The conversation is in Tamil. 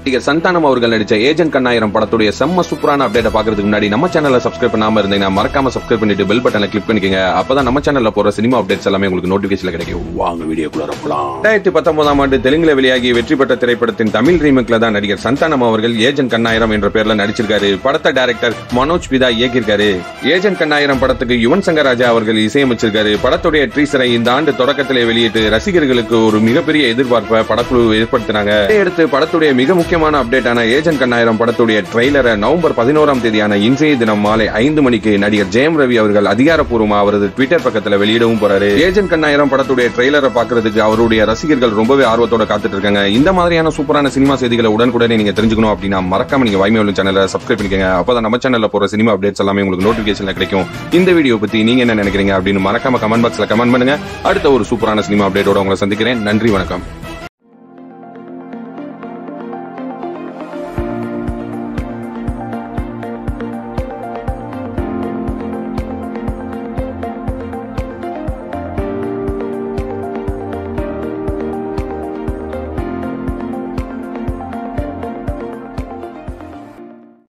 நடிகர் சந்தானம் அவர்கள் நடிச்ச ஏஜென்ட் கண்ணாயிரம் படத்துடைய செம்ம சூப்பரான அப்டேட் பாக்குறதுக்கு முன்னாடி நம்ம சேனலை சப்ஸ்கிரைப் பண்ணாம இருந்தீங்கன்னா மறக்காம சப்ஸ்கிரைப் பண்ணிட்டு பெல் பட்டனை கிளிக் பண்ணிக்கங்க அப்பதான் நம்ம சேனல்ல போற சினிமா அப்டேட்ஸ் எல்லாமே உங்களுக்கு நோட்டிபிகேஷன்ல கிடைக்கும் வாங்க வீடியோக்குள்ள போலாம் ரெண்டாயிரத்தி பத்தொன்பதாம் ஆண்டு தெலுங்குல வெளியாகி வெற்றி பெற்ற திரைப்படத்தின் தமிழ் ரீமேக்ல தான் நடிகர் சந்தானம் அவர்கள் ஏஜென்ட் கண்ணாயிரம் என்ற பேர்ல நடிச்சிருக்காரு படத்தை டைரக்டர் மனோஜ் பிதா இயக்கியிருக்காரு ஏஜென்ட் கண்ணாயிரம் படத்துக்கு யுவன் சங்கர் ராஜா அவர்கள் இசையமைச்சிருக்காரு படத்துடைய ட்ரீசரை இந்த ஆண்டு தொடக்கத்திலே வெளியிட்டு ரசிகர்களுக்கு ஒரு மிகப்பெரிய எதிர்பார்ப்பை படக்குழு ஏற்படுத்தினாங்க இதையடுத்து படத்துடைய மிக முக்கியமான அப்டேட்டான ஏஜென்ட் கண்ணாயிரம் படத்துடைய ட்ரெய்லரை நவம்பர் பதினோராம் தேதியான இன்றைய தினம் மாலை ஐந்து மணிக்கு நடிகர் ஜெயம் ரவி அவர்கள் அதிகாரப்பூர்வமா அவரது ட்விட்டர் பக்கத்துல வெளியிடவும் போறாரு ஏஜென்ட் கண்ணாயிரம் படத்துடைய ட்ரெய்லரை பாக்குறதுக்கு அவருடைய ரசிகர்கள் ரொம்பவே ஆர்வத்தோட காத்துட்டு இருக்காங்க இந்த மாதிரியான சூப்பரான சினிமா செய்திகளை உடனுக்குடனே நீங்க தெரிஞ்சுக்கணும் அப்படின்னா மறக்காம நீங்க வாய்மை சேனலை சப்ஸ்கிரைப் பண்ணிக்கங்க அப்பதான் நம்ம சேனல்ல போற சினிமா அப்டேட்ஸ் எல்லாமே உங்களுக்கு நோட்டிபிகேஷன்ல கிடைக்கும் இந்த வீடியோ பத்தி நீங்க என்ன நினைக்கிறீங்க அப்படின்னு மறக்காம கமெண்ட் பாக்ஸ்ல கமெண்ட் பண்ணுங்க அடுத்த ஒரு சூப்பரான சினிமா அப்டேட்டோட உங்களை சந்திக்கிறேன் நன்றி வணக்கம்